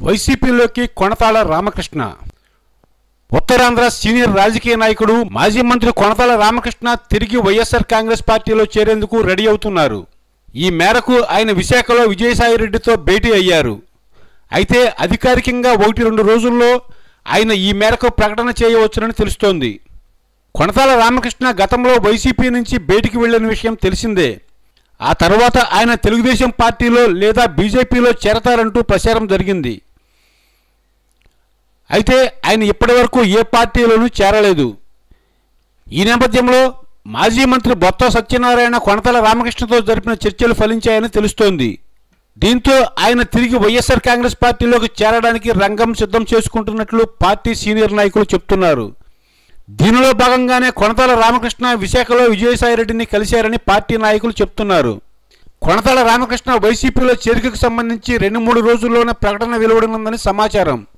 వైసీపీలోకి కొనతాళ రామకృష్ణ ఉత్తరాంధ్ర సీనియర్ రాజకీయ నాయకుడు మాజీ మంత్రి కొనతాల రామకృష్ణ తిరిగి వైఎస్ఆర్ కాంగ్రెస్ పార్టీలో చేరేందుకు రెడీ అవుతున్నారు ఈ మేరకు ఆయన విశాఖలో విజయసాయిరెడ్డితో భేటీ అయ్యారు అయితే అధికారికంగా ఒకటి రెండు రోజుల్లో ఆయన ఈ మేరకు ప్రకటన చేయవచ్చునని తెలుస్తోంది కొనతాల రామకృష్ణ గతంలో వైసీపీ నుంచి బయటికి వెళ్లిన విషయం తెలిసిందే ఆ తర్వాత ఆయన తెలుగుదేశం పార్టీలో లేదా బీజేపీలో చేరతారంటూ ప్రచారం జరిగింది అయితే ఆయన ఇప్పటివరకు ఏ పార్టీలోనూ చేరలేదు ఈ నేపథ్యంలో మాజీ మంత్రి బొత్స సత్యనారాయణ కొనతల రామకృష్ణతో జరిపిన చర్చలు ఫలించాయని తెలుస్తోంది దీంతో ఆయన తిరిగి వైఎస్ఆర్ కాంగ్రెస్ పార్టీలోకి చేరడానికి రంగం సిద్ధం చేసుకుంటున్నట్లు పార్టీ సీనియర్ నాయకులు చెప్తున్నారు దీనిలో భాగంగానే కొనతాల రామకృష్ణ విశాఖలో విజయసాయిరెడ్డిని కలిశారని పార్టీ నాయకులు చెప్తున్నారు కొనతాల రామకృష్ణ వైసీపీలో చేరికకు సంబంధించి రెండు మూడు రోజుల్లోనే ప్రకటన వెలువడనుందని సమాచారం